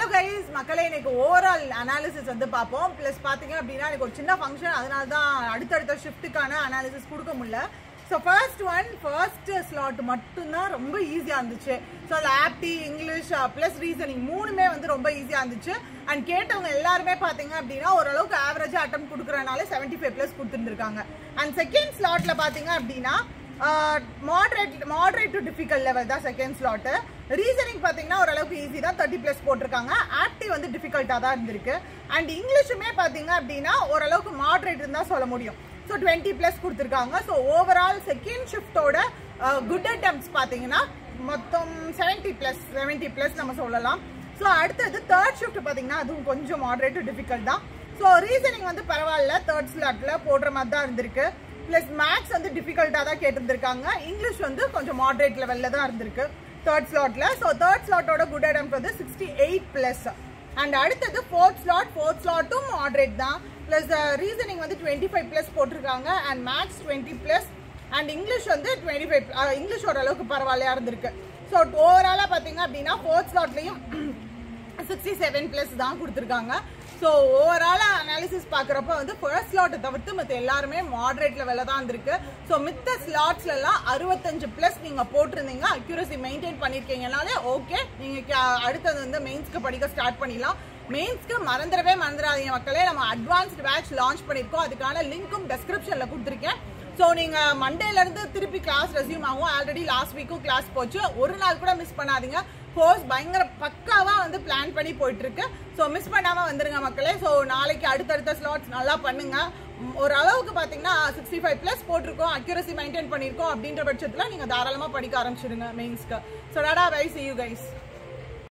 guys மக்களே இன்னைக்கு overall analysis வந்து பார்ப்போம் ப்ளஸ் பார்த்தீங்க அப்படின்னா எனக்கு ஒரு சின்ன ஃபங்க்ஷன் அதனால தான் அடுத்தடுத்த ஷிஃப்ட்டுக்கான அனாலிசிஸ் கொடுக்க முடியல so first one first slot மட்டும்தான் ரொம்ப ஈஸியாக இருந்துச்சு ஸோ அதில் ஆப்டி இங்கிலீஷ் ப்ளஸ் ரீசனிங் மூணுமே வந்து ரொம்ப ஈஸியாக இருந்துச்சு அண்ட் கேட்டவங்க எல்லாருமே பார்த்தீங்க அப்படின்னா ஓரளவுக்கு ஆவரேஜாக அட்டம் கொடுக்குறனால செவன்ட்டி ஃபைவ் ப்ளஸ் கொடுத்துருந்துருக்காங்க அண்ட் செகண்ட் ஸ்லாட்ல பார்த்தீங்க அப்படின்னா moderate moderate to difficult level தான் செகண்ட் ஸ்லாட்டு ரீசனிங் பார்த்தீங்கன்னா ஓரளவுக்கு ஈஸி தான் தேர்ட்டி ப்ளஸ் போட்டிருக்காங்க ஆப்டி வந்து டிஃபிகல்ட்டாக தான் இருந்திருக்கு அண்ட் இங்கிலீஷுமே பார்த்தீங்க அப்படின்னா ஓரளவுக்கு மாடரேட் தான் சொல்ல முடியும் ஸோ டுவெண்ட்டி ப்ளஸ் கொடுத்துருக்காங்க ஸோ ஓவரால் செகண்ட் ஷிஃப்டோட குட் அட்டம்ஸ் பார்த்தீங்கன்னா மொத்தம் செவன்ட்டி ப்ளஸ் செவன்ட்டி ப்ளஸ் நம்ம சொல்லலாம் ஸோ அடுத்தது தேர்ட் ஷிஃப்ட் பார்த்தீங்கன்னா அதுவும் கொஞ்சம் மாடரேட் டிஃபிகல்ட் தான் ஸோ ரீசனிங் வந்து பரவாயில்ல தேர்ட் ஸ்லாட்ல போடுற மாதிரி தான் இருந்திருக்கு ப்ளஸ் மேக்ஸ் வந்து டிஃபிகல்ட்டாக தான் கேட்டிருந்திருக்காங்க இங்கிலீஷ் வந்து கொஞ்சம் மாடரேட் லெவலில் தான் இருந்திருக்கு தேர்ட் ஸ்லாட்ல ஸோ தேர்ட் ஸ்லாட்டோட குட் அடம் வந்து சிக்ஸ்டி எயிட் ப்ளஸ் அண்ட் அடுத்தது ஃபோர்த் ஸ்லாட் ஃபோர்த் ஸ்லாட்டும் மாடரேட் தான் ப்ளஸ் ரீசனிங் வந்து டுவெண்ட்டி ஃபைவ் ப்ளஸ் போட்டிருக்காங்க and max twenty plus and English வந்து டுவெண்ட்டி ஃபைவ் இங்கிலீஷ் ஓரளவுக்கு பரவாயில்லையா இருந்திருக்கு ஸோ ஓவராலாக பார்த்தீங்க அப்படின்னா ஃபோர்த் ஸ்லாட்லையும் சிக்ஸ்டி செவன் ப்ளஸ் தான் கொடுத்துருக்காங்க ஸோ ஓவராலாக அனாலிசிஸ் பார்க்குறப்ப வந்து ஃபர்ஸ்ட் ஸ்லாட்டை தவிர்த்து மற்ற எல்லாருமே மாடரேட் லெவலில் தான் இருந்திருக்கு ஸோ மித்த ஸ்லாட்ஸ்லாம் அறுபத்தஞ்சு ப்ளஸ் நீங்கள் போட்டிருந்தீங்க அக்யூரசி மெயின்டைன் பண்ணியிருக்கீங்கனாலே ஓகே நீங்கள் அடுத்தது வந்து மெயின்ஸ்க்கு படிக்க ஸ்டார்ட் பண்ணிடலாம் மெயின்ஸ்க்கு மறந்துடவே மறந்துடாதீங்க மக்களே நம்ம அட்வான்ஸ்டு பேட்ச் லான்ச் பண்ணியிருக்கோம் அதுக்கான லிங்க்கும் டெஸ்கிரிப்ஷனில் கொடுத்துருக்கேன் ஸோ நீங்கள் மண்டேலேருந்து திருப்பி கிளாஸ் ரெசியூம் ஆகும் ஆல்ரெடி லாஸ்ட் வீக்கும் கிளாஸ் போச்சு ஒரு நாள் கூட மிஸ் பண்ணாதீங்க கோர்ஸ் பயங்கர பக்காவாக வந்து பிளான் பண்ணி போயிட்டு இருக்கு ஸோ மிஸ் பண்ணாமல் வந்துருங்க மக்களே ஸோ நாளைக்கு அடுத்தடுத்த ஸ்லாட்ஸ் நல்லா பண்ணுங்க ஒரு அளவுக்கு பார்த்தீங்கன்னா சிக்ஸ்டி ஃபைவ் ப்ளஸ் போட்டிருக்கோம் அக்யூரசி மெயின்டைன் பண்ணியிருக்கோம் அப்படின்ற பட்சத்தில் நீங்கள் தாராளமாக படிக்க ஆரம்பிச்சிடுங்க மெயின்ஸ்க்கு so tata bye see you guys